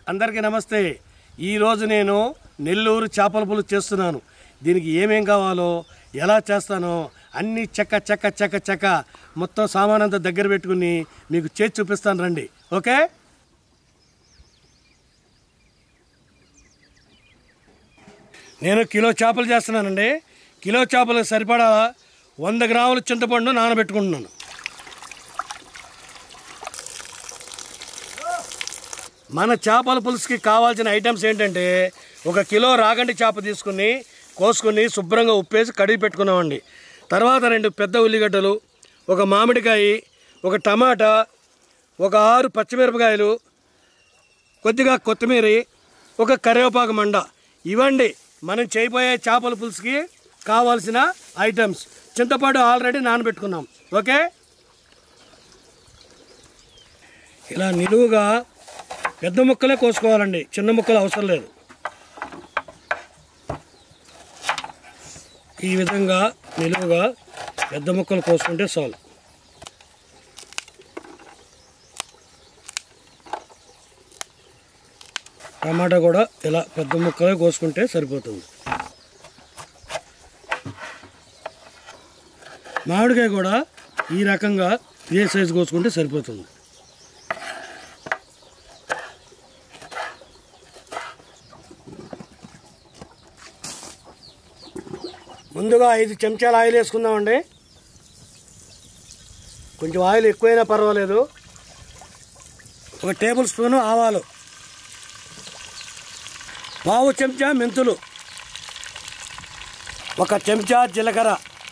అందరికీ నమస్తే ఈరోజు నేను నెల్లూరు చేపల పులుసు చేస్తున్నాను దీనికి ఏమేం కావాలో ఎలా చేస్తానో అన్ని చెక్క చెక్క చెక్క చెక్క మొత్తం సామాన్ అంతా దగ్గర పెట్టుకుని మీకు చేసి చూపిస్తాను రండి ఓకే నేను కిలో చేపలు చేస్తున్నానండి కిలో చేపలకు సరిపడా వంద గ్రాముల చింతపండు నానబెట్టుకుంటున్నాను మన చేపల పులుసుకి కావాల్సిన ఐటమ్స్ ఏంటంటే ఒక కిలో రాగండి చేప తీసుకుని కోసుకుని శుభ్రంగా ఉప్పేసి కడిగి పెట్టుకున్నామండి తర్వాత రెండు పెద్ద ఉల్లిగడ్డలు ఒక మామిడికాయ ఒక టమాటా ఒక ఆరు పచ్చిమిరపకాయలు కొద్దిగా కొత్తిమీర ఒక కరివేపాకు మండ ఇవ్వండి మనం చేయబోయే చేపల పులుసుకి కావాల్సిన ఐటమ్స్ చింతపండు ఆల్రెడీ నానబెట్టుకున్నాం ఓకే ఇలా నిలువుగా పెద్ద ముక్కలే కోసుకోవాలండి చిన్న ముక్కలు అవసరం లేదు ఈ విధంగా నిలువుగా పెద్ద ముక్కలు కోసుకుంటే చాలు టమాటా కూడా ఇలా పెద్ద ముక్కలే కోసుకుంటే సరిపోతుంది మామిడికాయ కూడా ఈ రకంగా ఇదే సైజు కోసుకుంటే సరిపోతుంది ముందుగా ఐదు చెంచాల ఆయిల్ వేసుకుందామండి కొంచెం ఆయిల్ ఎక్కువైనా పర్వాలేదు ఒక టేబుల్ స్పూను ఆవాలు పావు చెంచా మెంతులు ఒక చెంచా జీలకర్ర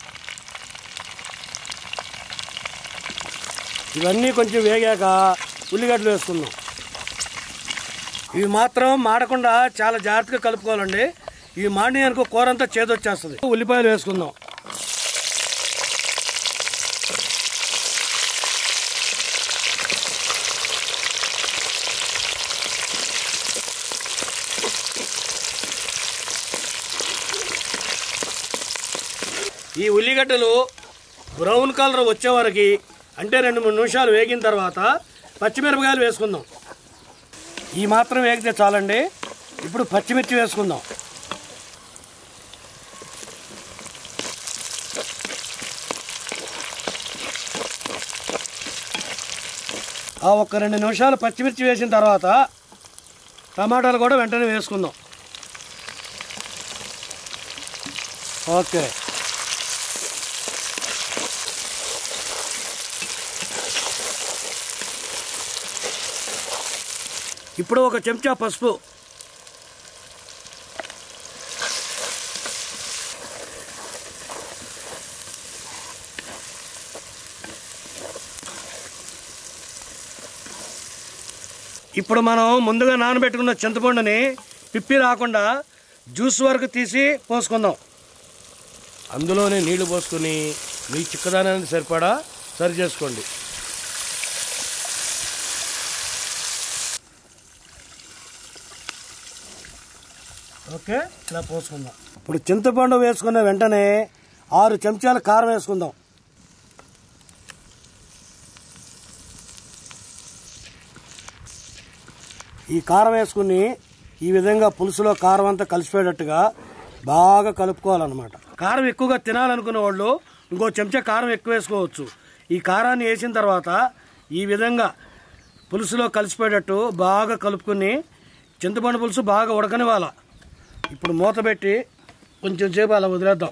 ఇవన్నీ కొంచెం వేగాక ఉల్లిగడ్డలు వేసుకుందాం ఇవి మాత్రం మాడకుండా చాలా జాగ్రత్తగా కలుపుకోవాలండి ఇవి మాడి అనుకో కూర అంతా చేదొచ్చేస్తుంది ఉల్లిపాయలు వేసుకుందాం ఈ ఉల్లిగడ్డలు బ్రౌన్ కలర్ వచ్చే వరకు అంటే రెండు మూడు నిమిషాలు వేగిన తర్వాత పచ్చిమిరపకాయలు వేసుకుందాం ఈ మాత్రం వేగితే చాలండి ఇప్పుడు పచ్చిమిర్చి వేసుకుందాం ఆ ఒక్క రెండు నిమిషాలు పచ్చిమిర్చి వేసిన తర్వాత టమాటాలు కూడా వెంటనే వేసుకుందాం ఓకే ఇప్పుడు ఒక చెంచా పసుపు ఇప్పుడు మనం ముందుగా నానబెట్టుకున్న చింతపండుని పిప్పి రాకుండా జ్యూస్ వరకు తీసి పోసుకుందాం అందులోనే నీళ్లు పోసుకొని మీ చిక్కదానానికి సరిపడా సరి చేసుకోండి ఓకే ఇలా పోసుకుందాం ఇప్పుడు చింతపండు వేసుకున్న వెంటనే ఆరు చెంచాల కారం వేసుకుందాం ఈ కారం వేసుకుని ఈ విధంగా పులుసులో కారం అంతా కలిసిపోయేటట్టుగా బాగా కలుపుకోవాలన్నమాట కారం ఎక్కువగా తినాలనుకునే వాళ్ళు ఇంకో చెంచా కారం ఎక్కువ వేసుకోవచ్చు ఈ కారాన్ని వేసిన తర్వాత ఈ విధంగా పులుసులో కలిసిపోయేటట్టు బాగా కలుపుకొని చింతపండు పులుసు బాగా ఉడకనివ్వాల ఇప్పుడు మూత పెట్టి కొంచెం సేపు అలా వదిలేద్దాం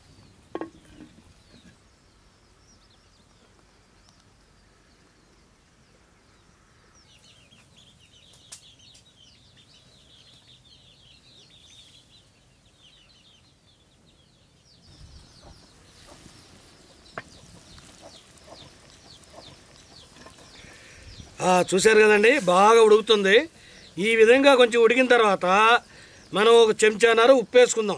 ఆ, చూశారు కదండి బాగా ఉడుకుతుంది ఈ విధంగా కొంచెం ఉడికిన తర్వాత మనం ఒక చెంచాన్నర ఉప్పు వేసుకుందాం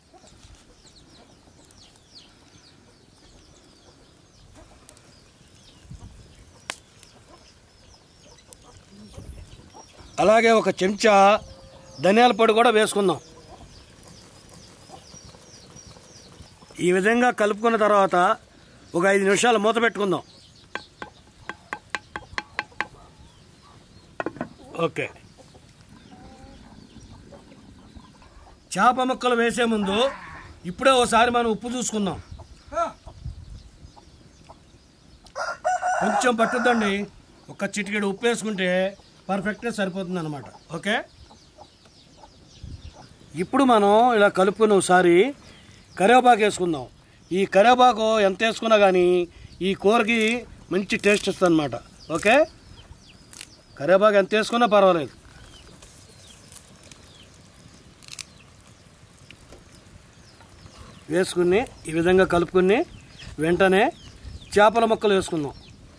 అలాగే ఒక చెంచా ధనియాల పొడి కూడా వేసుకుందాం ఈ విధంగా కలుపుకున్న తర్వాత ఒక ఐదు నిమిషాలు మూత పెట్టుకుందాం ఓకే చేప ముక్కలు వేసే ముందు ఇప్పుడే ఒకసారి మనం ఉప్పు చూసుకుందాం కొంచెం పట్టుద్దండి ఒక చిటికెడు ఉప్పు వేసుకుంటే పర్ఫెక్ట్గా సరిపోతుంది అనమాట ఓకే ఇప్పుడు మనం ఇలా కలుపుకుని ఒకసారి కరివేపాకు వేసుకుందాం ఈ కరివేపాకు ఎంత వేసుకున్నా కానీ ఈ కూరకి మంచి టేస్ట్ ఇస్తుంది అనమాట ఓకే కరివేపాకు ఎంత వేసుకున్నా పర్వాలేదు వేసుకుని ఈ విధంగా కలుపుకుని వెంటనే చేపల ముక్కలు వేసుకుందాం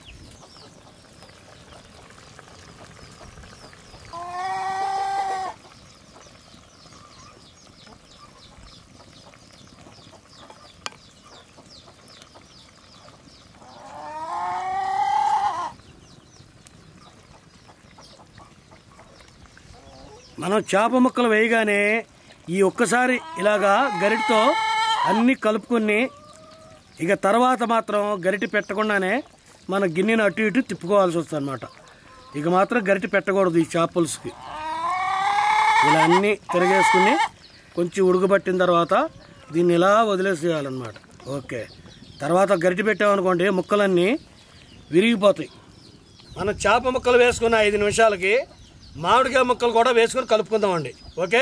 మనం చేప ముక్కలు వేయగానే ఈ ఒక్కసారి ఇలాగా గరిటతో అన్నీ కలుపుకొని ఇక తర్వాత మాత్రం గరిటె పెట్టకుండానే మన గిన్నెను అటు ఇటు తిప్పుకోవాల్సి వస్తుంది అనమాట ఇక మాత్రం గరిటె పెట్టకూడదు ఈ చేప పులుసుకి ఇలా అన్నీ తిరగేసుకుని కొంచెం ఉడకబట్టిన తర్వాత దీన్ని ఇలా వదిలేసేయాలన్నమాట ఓకే తర్వాత గరిటె పెట్టామనుకోండి ముక్కలన్నీ విరిగిపోతాయి మనం చేప ముక్కలు వేసుకున్న ఐదు నిమిషాలకి మామిడికాయ ముక్కలు కూడా వేసుకొని కలుపుకుందామండి ఓకే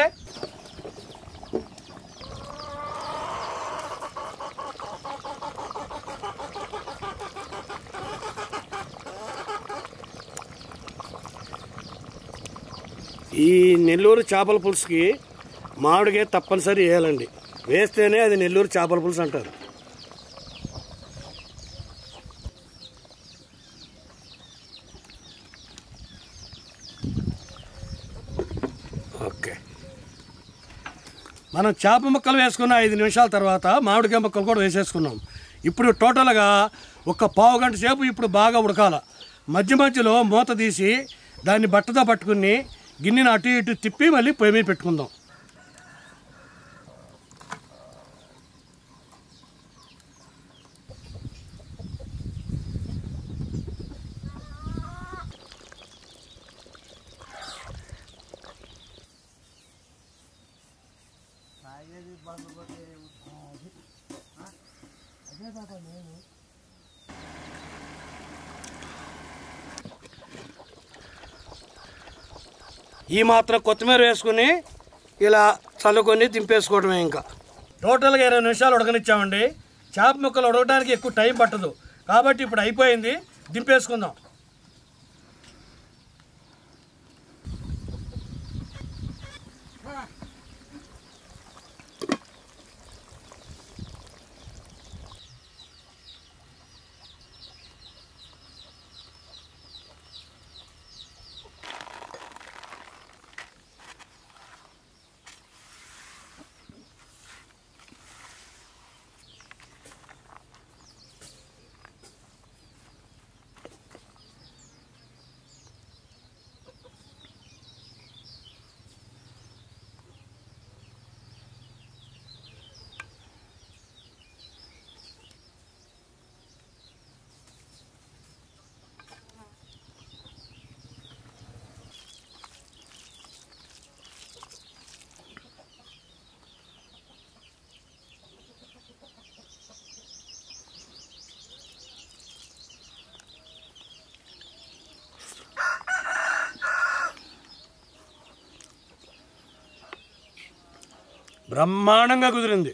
ఈ నెల్లూరు చేపల పులుసుకి మామిడికాయ తప్పనిసరి వేయాలండి వేస్తేనే అది నెల్లూరు చేపల పులుసు అంటారు ఓకే మనం చేప ముక్కలు వేసుకున్న ఐదు నిమిషాల తర్వాత మామిడికాయ ముక్కలు కూడా వేసేసుకున్నాం ఇప్పుడు టోటల్గా ఒక పావు గంట సేపు ఇప్పుడు బాగా ఉడకాల మధ్య మధ్యలో మూత తీసి దాన్ని బట్టతో పట్టుకుని గిన్నెను అటు ఇటు తిప్పి మళ్ళీ పొయ్యి మీద పెట్టుకుందాం ఈ మాత్రం కొత్తిమీర వేసుకుని ఇలా చల్లుకొని దింపేసుకోవడమే ఇంకా టోటల్గా ఇరవై నిమిషాలు ఉడకనిచ్చామండి చేప ముక్కలు ఉడకడానికి ఎక్కువ టైం పట్టదు కాబట్టి ఇప్పుడు అయిపోయింది దింపేసుకుందాం బ్రహ్మాండంగా కుదిరింది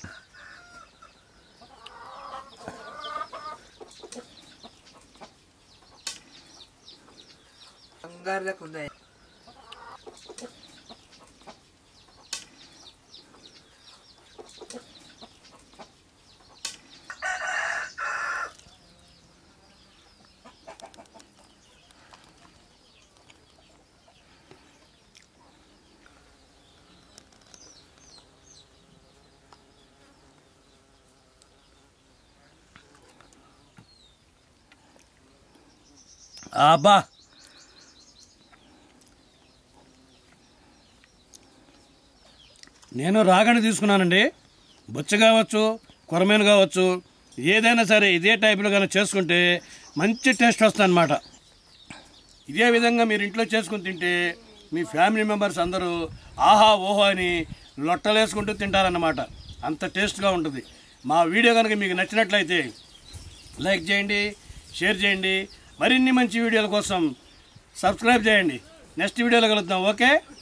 బంగారులకు ఉన్నాయి అబ్బా నేను రాగడి తీసుకున్నానండి బొచ్చ కావచ్చు కొరమేను కావచ్చు ఏదైనా సరే ఇదే టైపులో కానీ చేసుకుంటే మంచి టేస్ట్ వస్తుంది అనమాట ఇదే విధంగా మీరు ఇంట్లో చేసుకుని తింటే మీ ఫ్యామిలీ మెంబర్స్ అందరూ ఆహా ఓహో అని లొట్టలేసుకుంటూ తింటారన్నమాట అంత టేస్ట్గా ఉంటుంది మా వీడియో కనుక మీకు నచ్చినట్లయితే లైక్ చేయండి షేర్ చేయండి మరిన్ని మంచి వీడియోల కోసం సబ్స్క్రైబ్ చేయండి నెక్స్ట్ వీడియోలో కలుద్దాం ఓకే